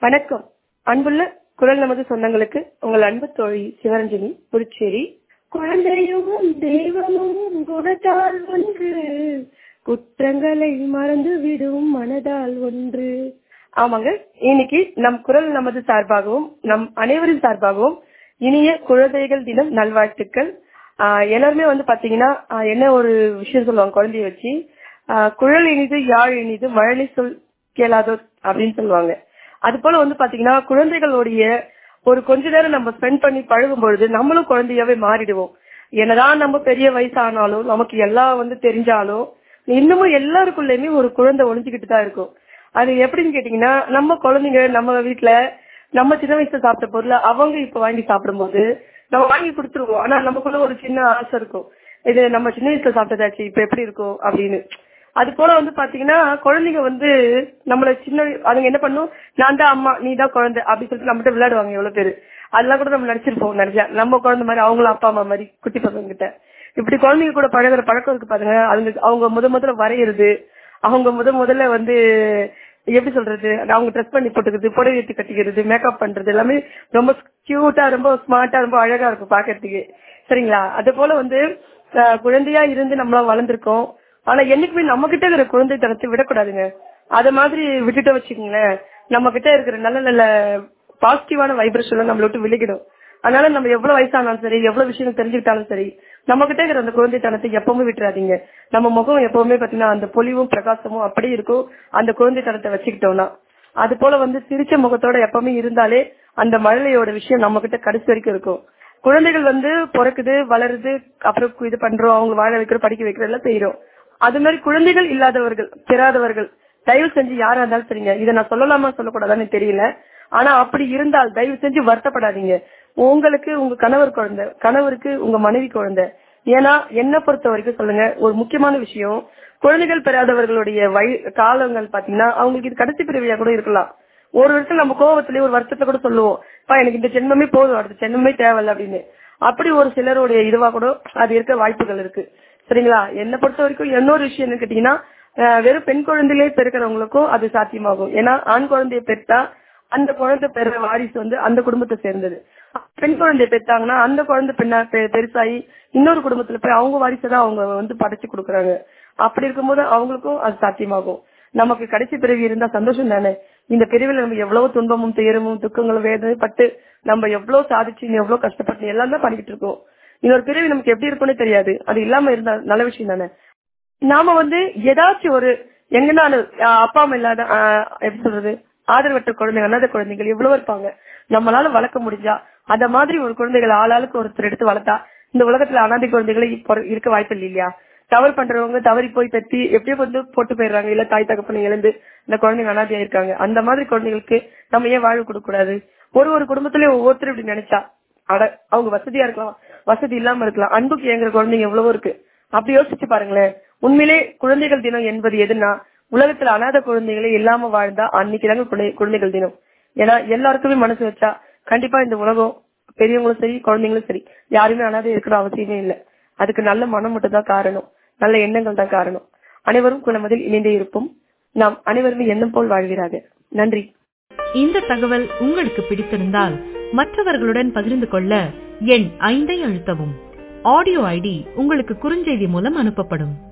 வணக்கம் அன்புள்ள குரல் நமது சொந்தங்களுக்கு உங்கள் அன்பு தோழி சிவரஞ்சனி புதுச்சேரி குழந்தையும் தெய்வமும் குணத்தால் ஒன்று குற்றங்களை மறந்து விடும் மனதால் ஒன்று ஆமாங்க இன்னைக்கு நம் குரல் நமது சார்பாகவும் நம் அனைவரின் சார்பாகவும் இனிய குழந்தைகள் தினம் நல்வாழ்த்துக்கள் ஆஹ் எல்லாருமே வந்து பாத்தீங்கன்னா ஆஹ் என்ன ஒரு விஷயம் சொல்லுவாங்க குழந்தைய வச்சு ஆஹ் குழல் இனிது யாழ் இனிது மழலை சொல் கேளாதோ அப்படின்னு சொல்லுவாங்க அது போல வந்து பாத்தீங்கன்னா குழந்தைகளுடைய ஒரு கொஞ்ச நேரம் நம்ம ஸ்பெண்ட் பண்ணி பழகும் பொழுது நம்மளும் குழந்தையாவே மாறிடுவோம் என்னதான் நம்ம பெரிய வயசானாலும் நமக்கு எல்லாம் வந்து தெரிஞ்சாலும் இன்னமும் எல்லாருக்குள்ளயுமே ஒரு குழந்தை ஒளிஞ்சுக்கிட்டு தான் இருக்கும் அது எப்படின்னு கேட்டீங்கன்னா நம்ம குழந்தைங்க நம்ம வீட்டுல நம்ம சின்ன வயசுல சாப்பிட்ட பொருளை அவங்க இப்ப வாங்கி சாப்பிடும்போது நம்ம வாங்கி கொடுத்துருவோம் ஆனா நமக்குள்ள ஒரு சின்ன ஆசை இருக்கும் இது நம்ம சின்ன வயசுல சாப்பிட்டதாச்சு இப்ப எப்படி இருக்கும் அப்படின்னு அது போல வந்து பாத்தீங்கன்னா குழந்தைங்க வந்து நம்மள சின்ன அதுங்க என்ன பண்ணும் நான் தான் அம்மா நீ தான் குழந்தை அப்படி சொல்லிட்டு நம்மகிட்ட விளையாடுவாங்க எவ்வளவு பேரு அதெல்லாம் கூட நம்ம நடிச்சிருப்போம் நினைச்சா நம்ம குழந்தை மாதிரி அவங்களும் அப்பா அம்மா மாதிரி குட்டி பசங்க கிட்ட இப்படி குழந்தைங்க கூட பழகுற பழக்கம் இருக்கு பாருங்க அதுங்க அவங்க முத முதல்ல வரைகிறது அவங்க முத முதல்ல வந்து எப்படி சொல்றது அவங்க ட்ரெஸ் பண்ணி போட்டுக்கிறது புடவை ஏற்றி கட்டிக்கிறது மேக்கப் பண்றது எல்லாமே ரொம்ப கியூட்டா ரொம்ப ஸ்மார்ட்டா ரொம்ப அழகா இருக்கும் பாக்கிறதுக்கு சரிங்களா அது போல வந்து அஹ், குழந்தையா இருந்து நம்மளா வளர்ந்துருக்கோம் ஆனா என்னைக்குமே நம்ம கிட்ட இருக்கிற குழந்தை தனத்தை விடக்கூடாதுங்க அத மாதிரி விட்டுட்டு வச்சுக்கோங்களேன் நம்ம கிட்ட இருக்கிற நல்ல நல்ல பாசிட்டிவான வைப்ரேஷன் நம்மள விட்டு விலகிடும் அதனால நம்ம எவ்வளவு வயசானாலும் சரி எவ்வளவு விஷயம் தெரிஞ்சுக்கிட்டாலும் சரி நம்ம கிட்ட இருக்கிற அந்த குழந்தைத்தனத்தை எப்பவுமே விட்டுறாதீங்க நம்ம முகம் எப்பவுமே பாத்தீங்கன்னா அந்த பொலிவும் பிரகாசமும் அப்படியே இருக்கும் அந்த குழந்தைத்தனத்தை வச்சுக்கிட்டோம்னா அது போல வந்து சிரிச்ச முகத்தோட எப்பவுமே இருந்தாலே அந்த மழலையோட விஷயம் நம்ம கிட்ட கடைசி வரைக்கும் இருக்கும் குழந்தைகள் வந்து பிறக்குது வளருது அப்புறம் இது பண்றோம் அவங்க வாழ வைக்கிறோம் படிக்க வைக்கிறோம் எல்லாம் செய்யறோம் அது மாதிரி குழந்தைகள் இல்லாதவர்கள் பெறாதவர்கள் தயவு செஞ்சு யாரா இருந்தாலும் சரிங்க இதை நான் சொல்லலாமா சொல்லக்கூடாதான்னு தெரியல ஆனா அப்படி இருந்தால் தயவு செஞ்சு வருத்தப்படாதீங்க உங்களுக்கு உங்க கணவர் குழந்தை கணவருக்கு உங்க மனைவி குழந்தை ஏன்னா என்ன பொறுத்த வரைக்கும் சொல்லுங்க ஒரு முக்கியமான விஷயம் குழந்தைகள் பெறாதவர்களுடைய வய காலங்கள் பாத்தீங்கன்னா அவங்களுக்கு இது கடைசி பிறவியா கூட இருக்கலாம் ஒரு வருஷம் நம்ம கோவத்திலேயே ஒரு வருஷத்துல கூட சொல்லுவோம் "பா, எனக்கு இந்த ஜென்மமே போதும் அடுத்த ஜென்மமே தேவையில்ல அப்படின்னு அப்படி ஒரு சிலருடைய இதுவா கூட அது இருக்க வாய்ப்புகள் இருக்கு சரிங்களா என்னை பொறுத்த வரைக்கும் இன்னொரு விஷயம் என்ன கேட்டீங்கன்னா அஹ், வெறும் பெண் குழந்தையிலே பெருக்கிறவங்களுக்கும் அது சாத்தியமாகும் ஏன்னா ஆண் குழந்தைய பெற்றா அந்த குழந்தை பெற வாரிசு வந்து அந்த குடும்பத்தை சேர்ந்தது பெண் குழந்தைய பெற்றாங்கன்னா அந்த குழந்தை பெண்ணா பெ- பெருசாகி இன்னொரு குடும்பத்துல போய் அவங்க வாரிசை தான் அவங்க வந்து படைச்சு கொடுக்குறாங்க அப்படி இருக்கும்போது அவங்களுக்கும் அது சாத்தியமாகும் நமக்கு கடைசி பிறவி இருந்தா சந்தோஷம் தானே இந்த பிரிவில் நம்ம எவ்வளவு துன்பமும் துயரமும் துக்கங்களும் வேதனை பட்டு நம்ம எவ்வளவு சாதிச்சு எவ்வளவு கஷ்டப்பட்டு எல்லாம் தான் பண்ணிக்கிட்டு இருக்கோம் இன்னொரு பிறவி நமக்கு எப்படி இருக்கும்னே தெரியாது அது இல்லாம இருந்தா நல்ல விஷயம் தானே நாம வந்து ஏதாச்சும் ஒரு எங்கனாலும் அஹ் அப்பா அம்மா இல்லாத அஹ் எப்படி சொல்றது ஆதரவற்ற குழந்தைங்க அனாதை குழந்தைகள் எவ்வளவு இருப்பாங்க நம்மளால வளர்க்க முடிஞ்சா அத மாதிரி ஒரு குழந்தைகள் ஆளாளுக்கு ஒருத்தர் எடுத்து வளர்த்தா இந்த உலகத்துல அனாதை குழந்தைகளை இப்ப இருக்க வாய்ப்பு இல்லையா தவறு பண்றவங்க தவறி போய் பெத்தி எப்படியோ வந்து போட்டு போயிடுறாங்க இல்ல தாய் தகப்பனை இழந்து இந்த குழந்தைங்க அனாதையா இருக்காங்க அந்த மாதிரி குழந்தைகளுக்கு நம்ம ஏன் வாழ்வு கொடுக்க கூடாது ஒரு ஒரு குடும்பத்திலயும் ஒவ்வொருத்தரும் இப்படி நினைச்சா அட அவங்க வசதியா இருக்கலாம் வசதி இல்லாம இருக்கலாம் அன்புக்கு ஏங்குற குழந்தைங்க எவ்வளவோ இருக்கு அப்படி யோசிச்சு பாருங்களேன் உண்மையிலே குழந்தைகள் தினம் என்பது எதுனா உலகத்துல அனாதை குழந்தைகளே இல்லாம வாழ்ந்தா அன்னைக்கு தாங்க குழந்தை- குழந்தைகள் தினம் ஏன்னா எல்லாருக்குமே மனசு வச்சா கண்டிப்பா இந்த உலகம் பெரியவங்களும் சரி குழந்தைங்களும் சரி யாருமே அனாதை இருக்கிற அவசியமே இல்லை அதுக்கு நல்ல மனம் மட்டும் தான் காரணம் நல்ல எண்ணங்கள் தான் காரணம் அனைவரும் குணமதில் இணைந்தே இருப்போம் நாம் அனைவருமே எண்ணம் போல் வாழ்கிறாங்க நன்றி இந்த தகவல் உங்களுக்கு பிடித்திருந்தால் மற்றவர்களுடன் பகிர்ந்து கொள்ள எண் ஐந்தை அழுத்தவும் ஆடியோ ஐடி உங்களுக்கு குறுஞ்செய்தி மூலம் அனுப்பப்படும்